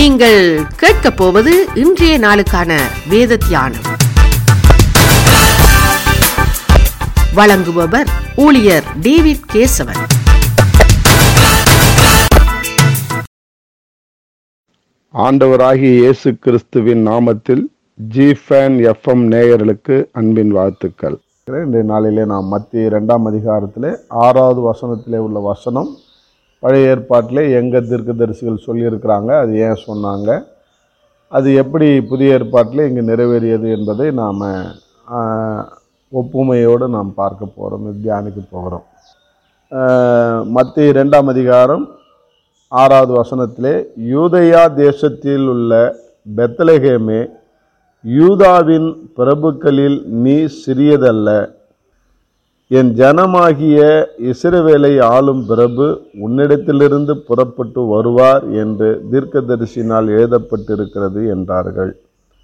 நீங்கள் கேட்கப் போவது இன்றைய நாளுக்கான வேத தியானம் வழங்குபவர் ஊழியர் டேவிட் கேசவன் ஆண்டவராகிய இயேசு கிறிஸ்துவின் நாமத்தில் ஜிஃபேன் எஃப்எம் நேயர்களுக்கு அன்பின் வாழ்த்துக்கள் இன்றைய நாளிலே நாம் மத்திய இரண்டாம் அதிகாரத்திலே ஆறாவது வசனத்திலே உள்ள வசனம் பழைய ஏற்பாட்டிலே எங்கள் தீர்க்கதரிசிகள் சொல்லியிருக்கிறாங்க அது ஏன் சொன்னாங்க அது எப்படி புதிய ஏற்பாட்டிலே இங்கே நிறைவேறியது என்பதை நாம் ஒப்புமையோடு நாம் பார்க்க போகிறோம் தியானிக்க போகிறோம் மத்திய இரண்டாம் அதிகாரம் ஆறாவது வசனத்திலே யூதயா தேசத்தில் உள்ள பெத்தலகேமே யூதாவின் பிரபுக்களில் நீ சிறியதல்ல என் ஜனமாகிய இஸ்ரவேலை ஆளும் பிரபு உன்னிடத்திலிருந்து புறப்பட்டு வருவார் என்று தீர்க்கதரிசினால் எழுதப்பட்டிருக்கிறது என்றார்கள்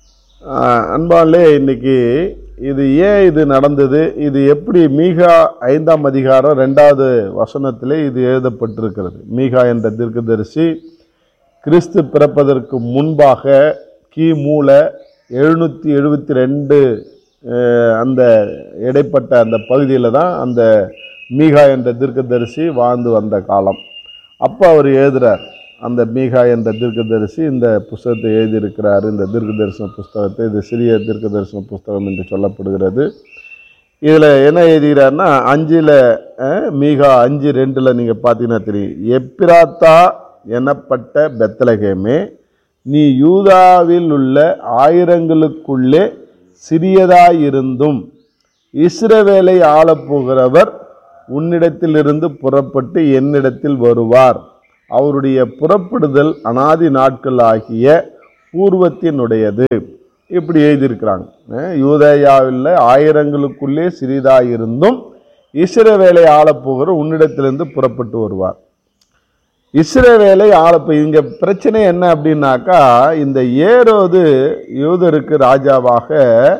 ஆஹ் அன்பாலே இன்னைக்கு இது ஏன் இது நடந்தது இது எப்படி மீகா ஐந்தாம் அதிகாரம் ரெண்டாவது வசனத்திலே இது எழுதப்பட்டிருக்கிறது மீகா என்ற தீர்க்கதரிசி கிறிஸ்து பிறப்பதற்கு முன்பாக கிமூல எழுநூற்றி எழுபத்தி ரெண்டு அந்த இடைப்பட்ட அந்த பகுதியில் தான் அந்த மீகா என்ற தீர்க்கதரிசி வாழ்ந்து வந்த காலம் அப்போ அவர் எழுதுறார் அந்த மீகா என்ற தீர்க்கதரிசி இந்த புஸ்தகத்தை எழுதியிருக்கிறார் இந்த தீர்க்க தரிசன புஸ்தகத்தை இது சிறிய தீர்க்க தரிசன புஸ்தகம் என்று சொல்லப்படுகிறது இதில் என்ன எழுதுகிறார்னா அஞ்சில் அஹ், மீகா அஞ்சு ரெண்டில் நீங்கள் பார்த்தீங்கன்னா தெரியும் எப்பிராத்தா எனப்பட்ட பெத்தலகேமே நீ யூதாவில் உள்ள ஆயிரங்களுக்குள்ளே சிறியதாயிருந்தும் இஸ்ரவேலை ஆளப்போகிறவர் உன்னிடத்திலிருந்து புறப்பட்டு என்னிடத்தில் வருவார் அவருடைய புறப்படுதல் அனாதி நாட்கள் ஆகிய பூர்வத்தினுடையது இப்படி எழுதியிருக்கிறாங்க அஹ் யூதேயாவில் ஆயிரங்களுக்குள்ளே சிறிதாயிருந்தும் இஸ்ரவேலை ஆளப்போகிற உன்னிடத்திலிருந்து புறப்பட்டு வருவார் இஸ்ரவேலை ஆளப்ப இங்க பிரச்சனை என்ன அப்படின்னாக்கா இந்த ஏரோது யூதருக்கு ராஜாவாக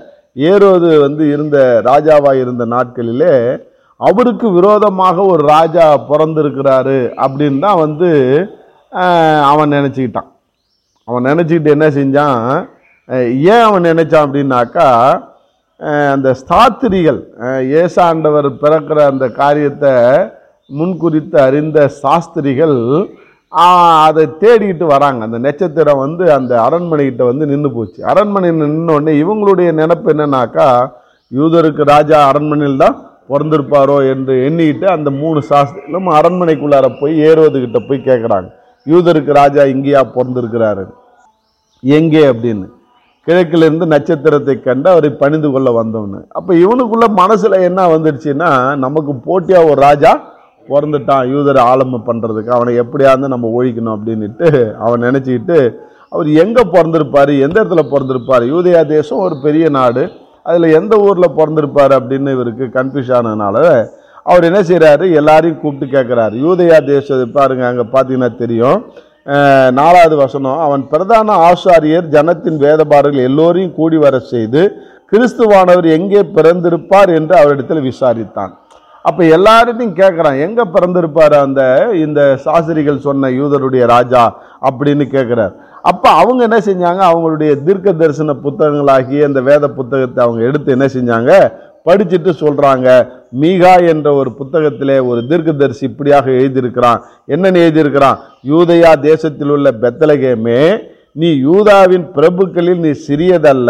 ஏரோது வந்து இருந்த ராஜாவாக இருந்த நாட்களிலே அவருக்கு விரோதமாக ஒரு ராஜா பிறந்திருக்கிறாரு அப்படின்னு தான் வந்து ஆஹ், அவன் நினச்சிக்கிட்டான் அவன் நினச்சிக்கிட்டு என்ன செஞ்சான் அஹ், ஏன் அவன் நினைச்சான் அப்படின்னாக்கா அஹ், அந்த ஸ்தாத்திரிகள் அஹ், ஏசாண்டவர் பிறக்கிற அந்த காரியத்தை முன்குறித்து அறிந்த சாஸ்திரிகள் ஆஹ், அதை தேடிக்கிட்டு வராங்க அந்த நட்சத்திரம் வந்து அந்த அரண்மனைகிட்ட வந்து நின்று போச்சு அரண்மனை நின்ன உடனே இவங்களுடைய நினைப்பு என்னன்னாக்கா யூதருக்கு ராஜா அரண்மனையில் தான் பிறந்திருப்பாரோ என்று எண்ணிக்கிட்டு அந்த மூணு சாஸ்திரிகளும் அரண்மனைக்குள்ளார போய் ஏறுவதுகிட்ட போய் கேட்குறாங்க யூதருக்கு ராஜா இங்கேயா பிறந்திருக்கிறாரு எங்கே அப்படின்னு கிழக்கிலிருந்து நட்சத்திரத்தை கண்டு அவரை பணிந்து கொள்ள வந்தவனு அப்போ இவனுக்குள்ள மனசுல என்ன வந்துடுச்சுன்னா நமக்கு போட்டியா ஒரு ராஜா பிறந்துட்டான் யூதரை ஆளுமை பண்றதுக்கு அவனை எப்படியாவது நம்ம ஒழிக்கணும் அப்படின்னுட்டு அவன் நினைச்சுக்கிட்டு அவர் எங்க பிறந்திருப்பாரு எந்த இடத்துல பிறந்திருப்பாரு யூதயா தேசம் ஒரு பெரிய நாடு அதுல எந்த ஊர்ல பிறந்திருப்பாரு அப்படின்னு இவருக்கு கன்ஃபியூஸ் ஆனதுனால அவர் என்ன செய்றாரு எல்லாரையும் கூப்பிட்டு கேட்குறாரு யூதயா தேசம் பாருங்க அங்க பார்த்தீங்கன்னா தெரியும் அஹ், நாலாவது வசனம் அவன் பிரதான ஆசாரியர் ஜனத்தின் வேதபாரர்கள் எல்லோரையும் கூடி வர செய்து கிறிஸ்துவானவர் எங்கே பிறந்திருப்பார் என்று அவரிடத்தில் விசாரித்தான் அப்ப எல்லார்ட்டையும் கேட்குறான் எங்க பிறந்திருப்பார் அந்த இந்த சாஸ்திரிகள் சொன்ன யூதருடைய ராஜா அப்படின்னு கேட்குறார் அப்ப அவங்க என்ன செஞ்சாங்க அவங்களுடைய தீர்க்க தரிசன புத்தகங்களாகிய இந்த வேத புத்தகத்தை அவங்க எடுத்து என்ன செஞ்சாங்க படிச்சுட்டு சொல்றாங்க மீகா என்ற ஒரு புத்தகத்திலே ஒரு தீர்க்கதரிசி இப்படியாக எழுதியிருக்கிறான் என்னன்னு எழுதியிருக்கிறான் யூதயா தேசத்தில் உள்ள பெத்தலகேமே நீ யூதாவின் பிரபுக்களில் நீ சிறியதல்ல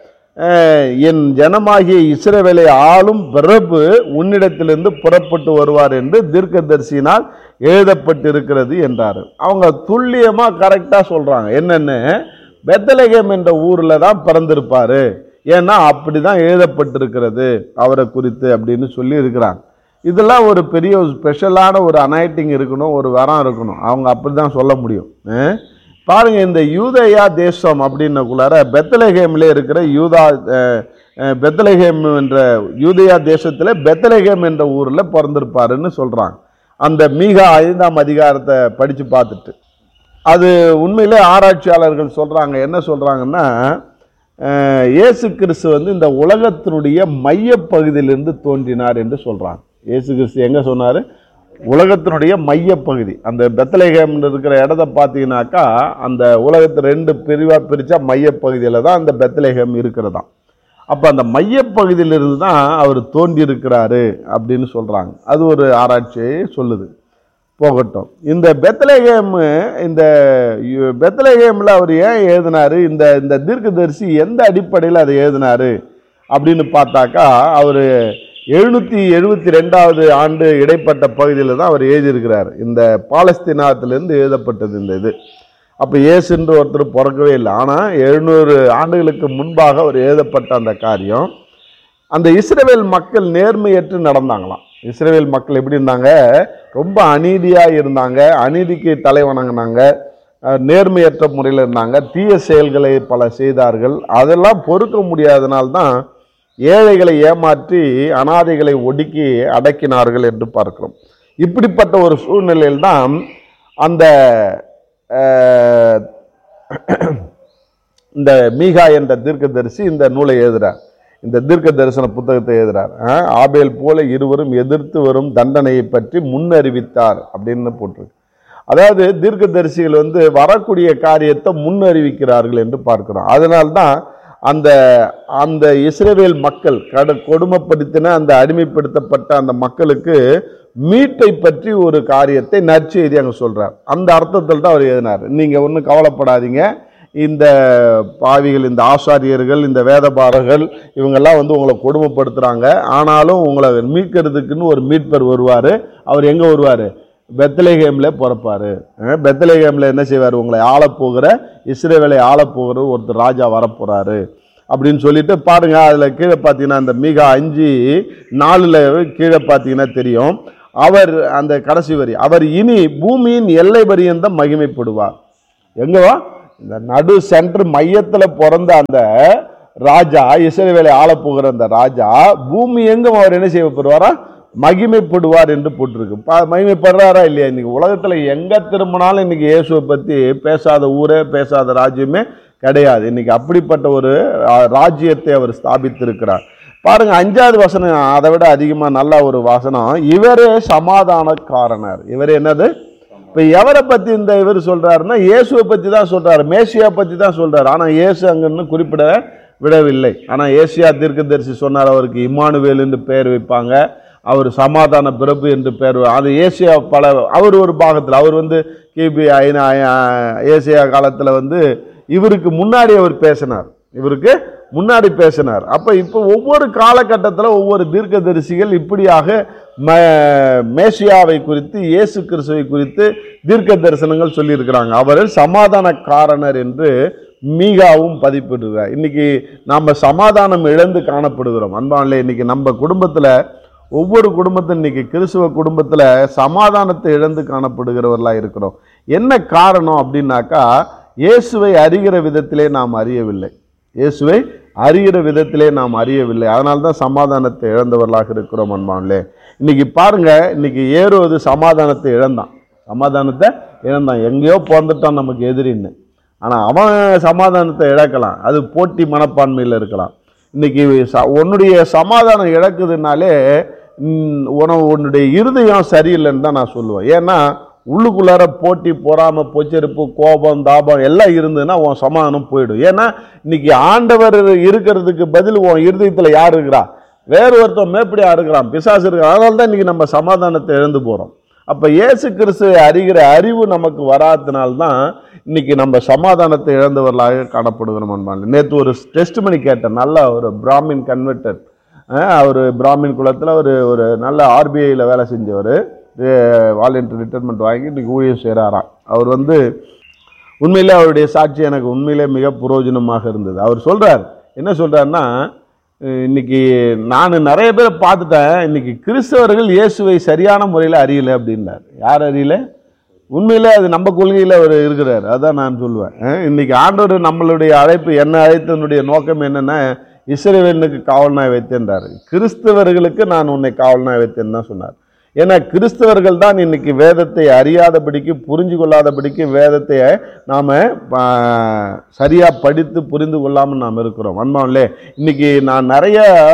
அஹ், என் ஜனமாகிய இஸ்ரவேலை ஆளும் பிரபு உன்னிடத்திலிருந்து புறப்பட்டு வருவார் என்று தீர்க்கதரிசியினால் எழுதப்பட்டிருக்கிறது என்றார் அவங்க துல்லியமா கரெக்டா சொல்றாங்க என்னன்னு பெத்தலகேம் என்ற ஊர்ல தான் பிறந்திருப்பாரு ஏன்னா அப்படிதான் எழுதப்பட்டிருக்கிறது அவரை குறித்து அப்படின்னு சொல்லி இருக்கிறாங்க இதெல்லாம் ஒரு பெரிய ஒரு ஸ்பெஷலான ஒரு அனைட்டிங் இருக்கணும் ஒரு வரம் இருக்கணும் அவங்க அப்படிதான் சொல்ல முடியும் அஹ்? பாருங்க இந்த யூதயா தேசம் அப்படின்னக்குள்ளார பெத்தலகேம்ல இருக்கிற யூதா அஹ், அஹ், பெத்தலகேம் என்ற யூதயா தேசத்துல பெத்தலகேம் என்ற ஊர்ல பிறந்திருப்பாருன்னு சொல்றாங்க அந்த மீகா ஐந்தாம் அதிகாரத்தை படிச்சு பார்த்துட்டு அது உண்மையிலே ஆராய்ச்சியாளர்கள் சொல்றாங்க என்ன சொல்றாங்கன்னா அஹ், இயேசு கிறிஸ்து வந்து இந்த உலகத்தினுடைய மையப்பகுதியிலிருந்து தோன்றினார் என்று சொல்றாங்க இயேசு கிறிஸ்து எங்க சொன்னாரு உலகத்தினுடைய மையப்பகுதி அந்த பெத்தலேகம் இருக்கிற இடத்த பார்த்தீங்கன்னாக்கா அந்த உலகத்தை ரெண்டு பிரிவாக பிரித்தா மையப்பகுதியில் தான் அந்த பெத்தலேகம் இருக்கிறதாம் அப்போ அந்த மையப்பகுதியிலிருந்து தான் அவர் தோன்றி இருக்கிறாரு அப்படின்னு சொல்கிறாங்க அது ஒரு ஆராய்ச்சியை சொல்லுது போகட்டும் இந்த பெத்தலேகேம் இந்த யு- பெத்தலேகேம்ல அவர் ஏன் எழுதினாரு இந்த இந்த தீர்க்கதரிசி எந்த அடிப்படையில் அதை எழுதினாரு அப்படின்னு பார்த்தாக்கா அவர் எழுநூற்றி எழுபத்தி ரெண்டாவது ஆண்டு இடைப்பட்ட பகுதியில் தான் அவர் எழுதியிருக்கிறார் இந்த பாலஸ்தீனாத்திலிருந்து எழுதப்பட்டது இந்த இது அப்போ இயேசுன்ற ஒருத்தர் பிறக்கவே இல்லை ஆனால் எழுநூறு ஆண்டுகளுக்கு முன்பாக அவர் எழுதப்பட்ட அந்த காரியம் அந்த இஸ்ரவேல் மக்கள் நேர்மையற்று நடந்தாங்களாம் இஸ்ரவேல் மக்கள் எப்படி இருந்தாங்க ரொம்ப அநீதியாக இருந்தாங்க அநீதிக்கு தலை வணங்கினாங்க அஹ், நேர்மையற்ற முறையில் இருந்தாங்க தீய செயல்களை பல செய்தார்கள் அதெல்லாம் பொறுக்க முடியாதனால்தான் ஏழைகளை ஏமாற்றி அனாதைகளை ஒடுக்கி அடக்கினார்கள் என்று பார்க்கிறோம் இப்படிப்பட்ட ஒரு சூழ்நிலையில் தான் அந்த அஹ், இந்த மீகா என்ற தீர்க்கதரிசி இந்த நூலை எழுதுறார் இந்த தீர்க்க தரிசன புத்தகத்தை எழுதுறார் அஹ், ஆபேல் போல இருவரும் எதிர்த்து வரும் தண்டனையை பற்றி முன்னறிவித்தார் அப்படின்னு போட்டிருக்கு அதாவது தீர்க்கதரிசிகள் வந்து வரக்கூடிய காரியத்தை முன்னறிவிக்கிறார்கள் என்று பார்க்கிறோம் அதனால்தான் அந்த அந்த இஸ்ரவேல் மக்கள் கடு கொடுமைப்படுத்தின அந்த அடிமைப்படுத்தப்பட்ட அந்த மக்களுக்கு மீட்டை பற்றி ஒரு காரியத்தை நற்செய்தி அங்கே சொல்றார் அந்த அர்த்தத்தில் தான் அவர் எழுதினார் நீங்கள் ஒன்றும் கவலைப்படாதீங்க இந்த பாவிகள் இந்த ஆசாரியர்கள் இந்த வேதபாரர்கள் இவங்கெல்லாம் வந்து உங்களை கொடுமைப்படுத்துகிறாங்க ஆனாலும் உங்களை மீட்கிறதுக்குன்னு ஒரு மீட்பர் வருவார் அவர் எங்கே வருவார் பெத்தலேகேமில் பிறப்பார் பெத்தலேகேமில் என்ன செய்வார் உங்களை ஆளப்போகிற இஸ்ரேவேலை ஆளப்போகிற ஒருத்தர் ராஜா வரப்போகிறாரு அப்படின்னு சொல்லிட்டு பாருங்க அதில் கீழே பார்த்தீங்கன்னா இந்த மிக அஞ்சு நாலில் கீழே பார்த்தீங்கன்னா தெரியும் அவர் அந்த கடைசி வரி அவர் இனி பூமியின் எல்லை பரியந்தம் மகிமைப்படுவார் எங்கவா இந்த நடு சென்டர் மையத்தில் பிறந்த அந்த ராஜா இஸ்ரவேலை ஆளப்போகிற அந்த ராஜா பூமி எங்கும் அவர் என்ன செய்யப்படுவாரா மகிமைப்படுவார் என்று போட்டிருக்கு பா மகிமைப்படுறாரா இல்லையா இன்னைக்கு உலகத்தில் எங்கே திரும்பினாலும் இன்னைக்கு இயேசுவை பற்றி பேசாத ஊரே பேசாத ராஜ்யமே கிடையாது இன்னைக்கு அப்படிப்பட்ட ஒரு ஆ, ராஜ்யத்தை அவர் ஸ்தாபித்திருக்கிறார் பாருங்க அஞ்சாவது வசனம் அதை விட அதிகமாக நல்ல ஒரு வசனம் இவரே சமாதானக்காரனர் இவர் என்னது இப்போ எவரை பற்றி இந்த இவர் சொல்றாருன்னா இயேசுவை பற்றி தான் சொல்றாரு மேசியா பற்றி தான் சொல்றாரு ஆனால் இயேசு அங்கன்னு குறிப்பிட விடவில்லை ஆனால் ஏசியா தீர்க்கதரிசி சொன்னார் அவருக்கு இம்மானுவேல் என்று பெயர் வைப்பாங்க அவர் சமாதான பிறப்பு என்று பெயர் வை- அது ஏசியா பல அவர் ஒரு பாகத்தில் அவர் வந்து கிபி ஐநா ஏசியா காலத்தில் வந்து இவருக்கு முன்னாடி அவர் பேசினார் இவருக்கு முன்னாடி பேசினார் அப்போ இப்போ ஒவ்வொரு காலகட்டத்தில் ஒவ்வொரு தீர்க்கதரிசிகள் இப்படியாக ம மேசியாவை குறித்து இயேசு கிறிஸ்துவை குறித்து தீர்க்க தரிசனங்கள் சொல்லியிருக்கிறாங்க அவர் சமாதானக்காரனர் என்று மீகாவும் பதிப்பிடுகிறார் இன்னைக்கு நாம் சமாதானம் இழந்து காணப்படுகிறோம் அன்பான்ல இன்னைக்கு நம்ம குடும்பத்தில் ஒவ்வொரு குடும்பத்தில் இன்னைக்கு கிறிஸ்துவ குடும்பத்தில் சமாதானத்தை இழந்து காணப்படுகிறவர்களாக இருக்கிறோம் என்ன காரணம் அப்படின்னாக்கா இயேசுவை அறிகிற விதத்திலே நாம் அறியவில்லை இயேசுவை அறிகிற விதத்திலே நாம் அறியவில்லை அதனால தான் சமாதானத்தை இழந்தவர்களாக இருக்கிறோம் அன்பான்லே இன்னைக்கு பாருங்க இன்னைக்கு ஏறுவது சமாதானத்தை இழந்தான் சமாதானத்தை இழந்தான் எங்கேயோ பிறந்துட்டான் நமக்கு எதிரின்னு ஆனால் அவன் சமாதானத்தை இழக்கலாம் அது போட்டி மனப்பான்மையில் இருக்கலாம் இன்னைக்கு ச உன்னுடைய சமாதானம் இழக்குதுனாலே ம், உன உன்னுடைய இருதயம் சரியில்லைன்னு தான் நான் சொல்லுவேன் ஏன்னா உள்ளுக்குள்ளார போட்டி பொறாமை பொச்சரிப்பு கோபம் தாபம் எல்லாம் இருந்ததுன்னா உன் சமாதானம் போயிடும் ஏன்னா இன்னைக்கு ஆண்டவர் இருக்கிறதுக்கு பதில் உன் இருதயத்தில் யார் இருக்கிறா வேற ஒருத்தன் மேப்படியா இருக்கிறான் பிசாசு இருக்கிறான் அதனால தான் இன்னைக்கு நம்ம சமாதானத்தை இழந்து போகிறோம் அப்போ இயேசு கிறிஸ்து அறிகிற அறிவு நமக்கு வராதனால்தான் இன்னைக்கு நம்ம சமாதானத்தை இழந்தவர்களாக காணப்படுகிறோம் அன்பான் நேற்று ஒரு டெஸ்ட் பண்ணி கேட்டேன் நல்ல ஒரு பிராமின் கன்வெர்டட் அவர் பிராமின் குலத்தில் ஒரு ஒரு நல்ல ஆர்பிஐயில் வேலை செஞ்சவர் வாலண்டியர் ரிட்டைர்மெண்ட் வாங்கி இன்னைக்கு ஊழியம் செய்கிறாராம் அவர் வந்து உண்மையிலே அவருடைய சாட்சி எனக்கு உண்மையிலே மிக பிரயோஜனமாக இருந்தது அவர் சொல்றார் என்ன சொல்றாருன்னா அஹ் இன்னைக்கு நான் நிறைய பேரை பார்த்துட்டேன் இன்னைக்கு கிறிஸ்தவர்கள் இயேசுவை சரியான முறையில் அறியல அப்படின்னார் யார் அறியல உண்மையிலே அது நம்ம கொள்கையில் அவர் இருக்கிறார் அதான் நான் சொல்லுவேன் அஹ் இன்னைக்கு ஆண்டவர் நம்மளுடைய அழைப்பு என்ன அழைத்தனுடைய நோக்கம் என்னன்னா இஸ்ரவேலுக்கு காவல் நாய் வைத்தேன்றார் கிறிஸ்தவர்களுக்கு நான் உன்னை காவல் நாய் வைத்தேன்னு தான் சொன்னார் ஏன்னா கிறிஸ்தவர்கள் தான் இன்னைக்கு வேதத்தை அறியாதபடிக்கு புரிஞ்சு கொள்ளாதபடிக்கு வேதத்தை நாம் சரியாக படித்து புரிந்து கொள்ளாமல் நாம் இருக்கிறோம் அன்பாவிலே இன்னைக்கு நான் நிறைய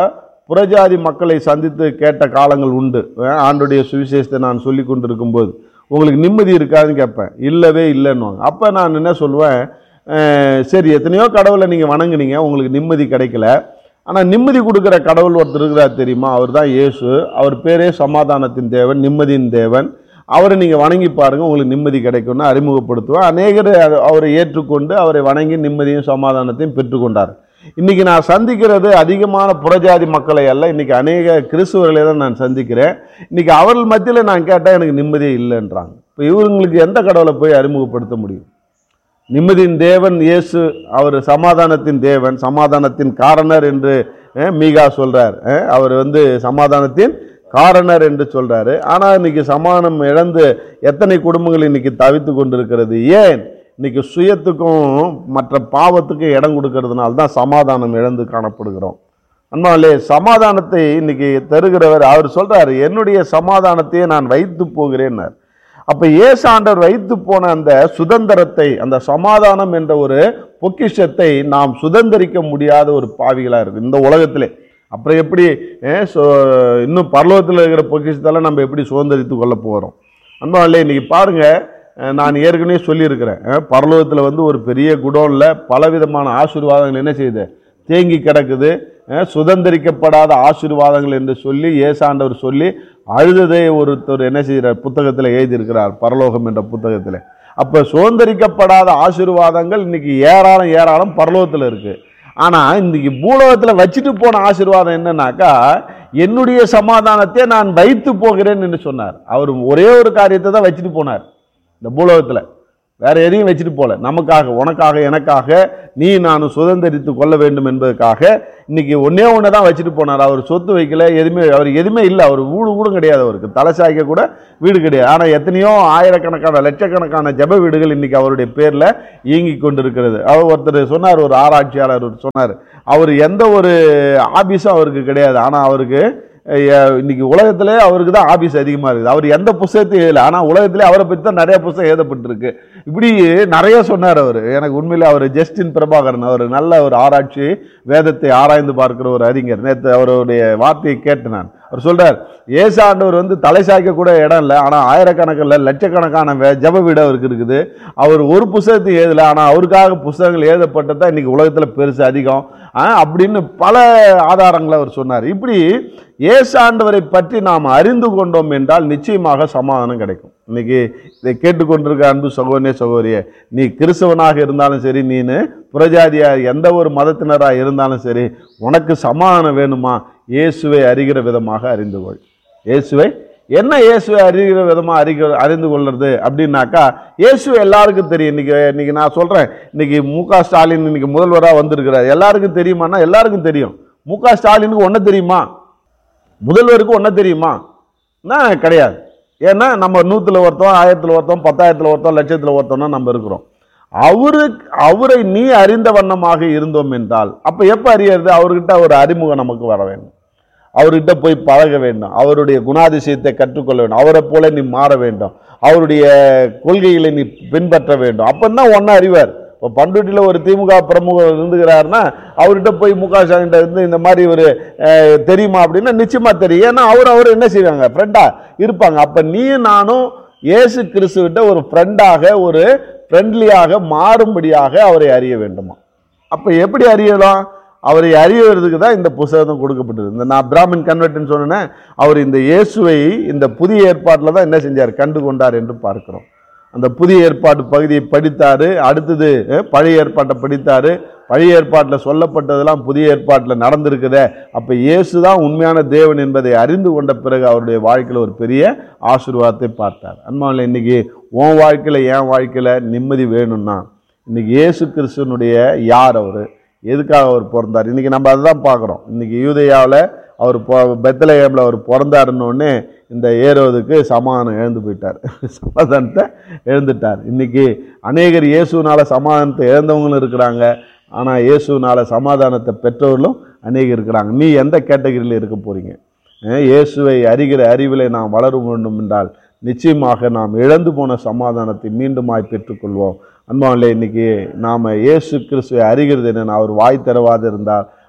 புறஜாதி மக்களை சந்தித்து கேட்ட காலங்கள் உண்டு அஹ் ஆண்டுடைய சுவிசேஷத்தை நான் சொல்லி கொண்டிருக்கும் போது உங்களுக்கு நிம்மதி இருக்காதுன்னு கேட்பேன் இல்லவே இல்லைன்னுவாங்க அப்போ நான் என்ன சொல்லுவேன் அஹ் சரி எத்தனையோ கடவுளை நீங்கள் வணங்குனீங்க உங்களுக்கு நிம்மதி கிடைக்கல ஆனால் நிம்மதி கொடுக்குற கடவுள் ஒருத்தர் இருக்கிறார் தெரியுமா அவர் தான் இயேசு அவர் பேரே சமாதானத்தின் தேவன் நிம்மதியின் தேவன் அவரை நீங்கள் வணங்கி பாருங்கள் உங்களுக்கு நிம்மதி கிடைக்கும்னு அறிமுகப்படுத்துவேன் அநேகர் அது- அவரை ஏற்றுக்கொண்டு அவரை வணங்கி நிம்மதியும் சமாதானத்தையும் பெற்றுக்கொண்டார் இன்னைக்கு நான் சந்திக்கிறது அதிகமான புறஜாதி மக்களை அல்ல இன்னைக்கு அநேக கிறிஸ்துவர்களை தான் நான் சந்திக்கிறேன் இன்னைக்கு அவர்கள் மத்தியில் நான் கேட்டால் எனக்கு நிம்மதியே இல்லைன்றாங்க இப்போ இவங்களுக்கு எந்த கடவுளை போய் அறிமுகப்படுத்த முடியும் நிம்மதியின் தேவன் இயேசு அவர் சமாதானத்தின் தேவன் சமாதானத்தின் காரணர் என்று அஹ், மீகா சொல்றார் அஹ், அவர் வந்து சமாதானத்தின் காரணர் என்று சொல்றாரு ஆனா இன்னைக்கு சமாதானம் இழந்து எத்தனை குடும்பங்கள் இன்னைக்கு தவித்து கொண்டிருக்கிறது ஏன் இன்னைக்கு சுயத்துக்கும் மற்ற பாவத்துக்கும் இடம் கொடுக்கறதுனால தான் சமாதானம் இழந்து காணப்படுகிறோம் அன்பாலே சமாதானத்தை இன்னைக்கு தருகிறவர் அவர் சொல்றாரு என்னுடைய சமாதானத்தையே நான் வைத்து போகிறேன்னார் அப்ப இயேசு ஆண்டவர் வைத்து போன அந்த சுதந்திரத்தை அந்த சமாதானம் என்ற ஒரு பொக்கிஷத்தை நாம் சுதந்திரிக்க முடியாத ஒரு பாவிகளா இருக்கு இந்த உலகத்திலே அப்புறம் எப்படி அஹ், சோ- இன்னும் பரலோகத்தில் இருக்கிற பொக்கிஷத்தெல்லாம் நம்ம எப்படி சுதந்திரித்து கொள்ள போகிறோம் அன்பாலே இன்னைக்கு பாருங்க அஹ், நான் ஏற்கனவே சொல்லியிருக்கிறேன் அஹ், பரலோகத்தில் வந்து ஒரு பெரிய குடோனில் பலவிதமான ஆசீர்வாதங்கள் என்ன செய்யுது தேங்கி கிடக்குது அஹ், சுதந்திரிக்கப்படாத ஆசீர்வாதங்கள் என்று சொல்லி ஏசாண்டவர் சொல்லி அழுததை ஒருத்தர் என்ன செய்கிறார் புத்தகத்தில் எழுதியிருக்கிறார் பரலோகம் என்ற புத்தகத்தில் அப்போ சுதந்திரிக்கப்படாத ஆசீர்வாதங்கள் இன்னைக்கு ஏராளம் ஏராளம் பரலோகத்தில் இருக்கு ஆனால் இன்னைக்கு பூலோகத்தில் வச்சுட்டு போன ஆசீர்வாதம் என்னன்னாக்கா என்னுடைய சமாதானத்தை நான் வைத்து போகிறேன் என்று சொன்னார் அவர் ஒரே ஒரு காரியத்தை தான் வச்சுட்டு போனார் இந்த பூலோகத்தில் வேற எதையும் வச்சுட்டு போல நமக்காக உனக்காக எனக்காக நீ நானும் சுதந்திரித்து கொள்ள வேண்டும் என்பதற்காக இன்னைக்கு ஒன்னே ஒன்று தான் வச்சுட்டு போனார் அவர் சொத்து வைக்கல எதுவுமே அவர் எதுவுமே இல்லை அவர் வீடு கூட கிடையாது அவருக்கு தலை சாய்க்க கூட வீடு கிடையாது ஆனால் எத்தனையோ ஆயிரக்கணக்கான லட்சக்கணக்கான ஜெப வீடுகள் இன்னைக்கு அவருடைய பேரில் இயங்கி கொண்டிருக்கிறது அவர் ஒருத்தர் சொன்னார் ஒரு ஆராய்ச்சியாளர் ஒருத்தர் சொன்னார் அவர் எந்த ஒரு ஆபீஸும் அவருக்கு கிடையாது ஆனால் அவருக்கு அஹ், இன்னைக்கு உலகத்திலே அவருக்கு தான் ஆபீஸ் அதிகமாக இருக்குது அவர் எந்த புஸ்தகத்தையும் எழுதல ஆனால் உலகத்திலே அவரை பற்றி தான் நிறைய புஸ்தகம் எழுதப்பட்டிருக்கு இப்படி நிறைய சொன்னார் அவர் எனக்கு உண்மையிலே அவர் ஜஸ்டின் பிரபாகரன் அவர் நல்ல ஒரு ஆராய்ச்சி வேதத்தை ஆராய்ந்து பார்க்கிற ஒரு அறிஞர் நேற்று அவருடைய வார்த்தையை கேட்டு நான் அவர் சொல்றார் ஏசு ஆண்டவர் வந்து தலை சாய்க்க கூட இடம் இல்லை ஆனால் ஆயிரக்கணக்கில் லட்சக்கணக்கான வே- ஜெப வீடு அவருக்கு இருக்குது அவர் ஒரு புஸ்தகத்தை எழுதல ஆனால் அவருக்காக புஸ்தகங்கள் எழுதப்பட்டது தான் இன்னைக்கு உலகத்தில் பெருசு அதிகம் ஆ, அப்படின்னு பல ஆதாரங்களை அவர் சொன்னார் இப்படி இயேசு ஆண்டவரை பற்றி நாம் அறிந்து கொண்டோம் என்றால் நிச்சயமாக சமாதானம் கிடைக்கும் இன்னைக்கு இதை கேட்டுக்கொண்டிருக்க அன்பு சகோதரனே சகோதரியே நீ கிறிஸ்தவனாக இருந்தாலும் சரி நீனு புறஜாதியா எந்த ஒரு மதத்தினராக இருந்தாலும் சரி உனக்கு சமாதானம் வேணுமா இயேசுவை அறிகிற விதமாக அறிந்து கொள் இயேசுவை என்ன இயேசுவை அறிகிற விதமாக அறிக அறிந்து கொள்றது அப்படின்னாக்கா இயேசு எல்லாருக்கும் தெரியும் இன்னைக்கு இன்னைக்கு நான் சொல்கிறேன் இன்னைக்கு மு க ஸ்டாலின் இன்னைக்கு முதல்வராக வந்திருக்கிறார் எல்லாருக்கும் தெரியுமான்னா எல்லாருக்கும் தெரியும் மு க ஸ்டாலினுக்கு ஒன்றை தெரியுமா முதல்வருக்கு ஒன்றை தெரியுமா நான் கிடையாது ஏன்னா நம்ம நூற்றில் ஒருத்தன் ஆயிரத்தில் ஒருத்தன் பத்தாயிரத்தில் ஒருத்தன் லட்சத்தில் ஒருத்தனா நம்ம இருக்கிறோம் அவரு அவரை நீ அறிந்த வண்ணமாக இருந்தோம் என்றால் அப்போ எப்போ அறியறது அவர்கிட்ட ஒரு அறிமுகம் நமக்கு வர வேண்டும் அவர்கிட்ட போய் பழக வேண்டும் அவருடைய குணாதிசயத்தை கற்றுக்கொள்ள வேண்டும் அவரை போல நீ மாற வேண்டும் அவருடைய கொள்கைகளை நீ பின்பற்ற வேண்டும் அப்பந்தான் ஒன்றை அறிவார் இப்போ பண்ருட்டியில் ஒரு திமுக பிரமுகர் இருந்துக்கிறாருன்னா அவர்கிட்ட போய் முக ஸ்டாலின் இருந்து இந்த மாதிரி ஒரு அஹ், தெரியுமா அப்படின்னா நிச்சயமா தெரியும் ஏன்னா அவர் அவர் என்ன செய்வாங்க ஃப்ரெண்டா இருப்பாங்க அப்போ நீ நானும் இயேசு கிறிஸ்துவிட்ட ஒரு ஃப்ரெண்டாக ஒரு ஃப்ரெண்ட்லியாக மாறும்படியாக அவரை அறிய வேண்டுமா அப்போ எப்படி அறியலாம் அவரை அறியறதுக்கு தான் இந்த புஸ்தகம் கொடுக்கப்பட்டது இந்த நான் பிராமின் கன்வெர்ட்னு சொன்னேன் அவர் இந்த இயேசுவை இந்த புதிய ஏற்பாட்டில் தான் என்ன செஞ்சார் கண்டு கொண்டார் என்று பார்க்கிறோம் அந்த புதிய ஏற்பாட்டு பகுதியை படித்தாரு அடுத்தது அஹ், பழைய ஏற்பாட்டை படித்தாரு பழைய ஏற்பாட்டில் சொல்லப்பட்டதெல்லாம் புதிய ஏற்பாட்டில் நடந்திருக்குதே அப்போ இயேசு தான் உண்மையான தேவன் என்பதை அறிந்து கொண்ட பிறகு அவருடைய வாழ்க்கையில் ஒரு பெரிய ஆசீர்வாதத்தை பார்த்தார் அன்பாவில் இன்னைக்கு உன் வாழ்க்கையில் என் வாழ்க்கையில் நிம்மதி வேணும்னா இன்னைக்கு இயேசு கிறிஸ்துவனுடைய யார் அவர் எதுக்காக அவர் பிறந்தார் இன்னைக்கு நம்ம அதுதான் பார்க்குறோம் இன்னைக்கு யூதயாவில் அவர் பொ பெத்தலேயமில் அவர் பிறந்தாருன்னு உடனே இந்த ஏரோதுக்கு சமாதானம் இழந்து போயிட்டார் சமாதானத்தை இழந்துட்டார் இன்னைக்கு அநேகர் இயேசுனால சமாதானத்தை இழந்தவங்களும் இருக்கிறாங்க ஆனால் இயேசுனால சமாதானத்தை பெற்றவர்களும் அநேகர் இருக்கிறாங்க நீ எந்த கேட்டகரியில் இருக்க போறீங்க அஹ் இயேசுவை அறிகிற அறிவிலை நாம் வளர வேண்டும் என்றால் நிச்சயமாக நாம் இழந்து போன சமாதானத்தை மீண்டுமாய் பெற்றுக்கொள்வோம் அன்பாவிலே இன்னைக்கு நாம் இயேசு கிறிஸ்துவை அறிகிறது என்னென்ன அவர் வாய் தரவாது இருந்தால்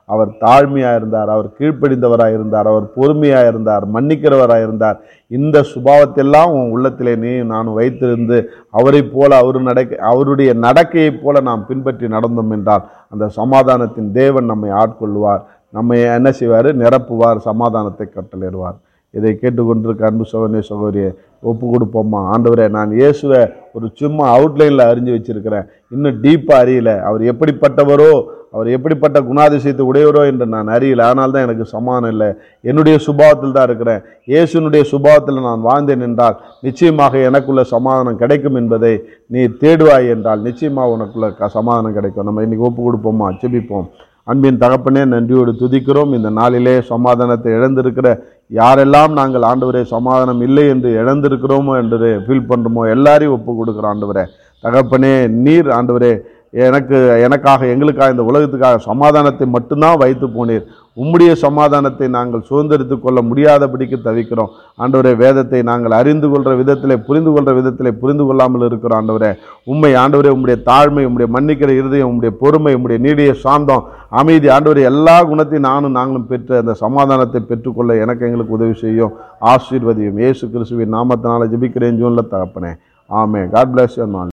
அவர் தாழ்மையாக இருந்தார் அவர் கீழ்ப்படிந்தவராக இருந்தார் அவர் பொறுமையாக இருந்தார் மன்னிக்கிறவராக இருந்தார் இந்த சுபாவத்தெல்லாம் உன் உள்ளத்திலே நீ நான் வைத்திருந்து அவரைப் போல அவர் நடக்க அவருடைய நடக்கையைப் போல நாம் பின்பற்றி நடந்தோம் என்றால் அந்த சமாதானத்தின் தேவன் நம்மை ஆட்கொள்வார் நம்மை என்ன செய்வார் நிரப்புவார் சமாதானத்தை கட்டளையிடுவார் இதை கேட்டுக்கொண்டிருக்க அன்பு சகோதரி சகோதரியை ஒப்பு கொடுப்போமா ஆண்டவரே நான் இயேசுவை ஒரு சும்மா அவுட்லைனில் அறிஞ்சு வச்சிருக்கிறேன் இன்னும் டீப்பாக அறியல அவர் எப்படிப்பட்டவரோ அவர் எப்படிப்பட்ட குணாதிசயத்தை உடையவரோ என்று நான் அறியல ஆனால் தான் எனக்கு சமாதானம் இல்லை என்னுடைய சுபாவத்தில் தான் இருக்கிறேன் இயேசுனுடைய சுபாவத்தில் நான் வாழ்ந்தேன் என்றால் நிச்சயமாக எனக்குள்ள சமாதானம் கிடைக்கும் என்பதை நீ தேடுவாய் என்றால் நிச்சயமாக உனக்குள்ள க- சமாதானம் கிடைக்கும் நம்ம இன்னைக்கு ஒப்பு கொடுப்போமா ஜெபிப்போம் அன்பின் தகப்பனே நன்றியோடு துதிக்கிறோம் இந்த நாளிலே சமாதானத்தை இழந்திருக்கிற யாரெல்லாம் நாங்கள் ஆண்டவரே சமாதானம் இல்லை என்று இழந்திருக்கிறோமோ என்று ஃபீல் பண்ணுறோமோ எல்லாரையும் ஒப்பு கொடுக்குறோம் ஆண்டவரே தகப்பனே நீர் ஆண்டவரே எனக்கு எனக்காக எங்களுக்காக இந்த உலகத்துக்காக சமாதானத்தை மட்டும்தான் வைத்து போனீர் உம்முடைய சமாதானத்தை நாங்கள் சுதந்திரித்து கொள்ள முடியாதபடிக்கு தவிக்கிறோம் ஆண்டவரே வேதத்தை நாங்கள் அறிந்து கொள்கிற விதத்திலே புரிந்து கொள்கிற விதத்திலே புரிந்து கொள்ளாமல் இருக்கிறோம் ஆண்டவரே உண்மை ஆண்டவரே உம்முடைய தாழ்மை உம்முடைய மன்னிக்கிற இருதயம் உம்முடைய பொறுமை உம்முடைய நீடிய சாந்தம் அமைதி ஆண்டவரே எல்லா குணத்தையும் நானும் நாங்களும் பெற்று அந்த சமாதானத்தை பெற்றுக்கொள்ள எனக்கு எங்களுக்கு உதவி செய்யும் ஆசீர்வதியும் இயேசு கிறிஸ்துவின் நாமத்தினால ஜெபிக்கிறேன் ஜூனில் தகப்பனே ஆமே காட் பிளஸ் யூ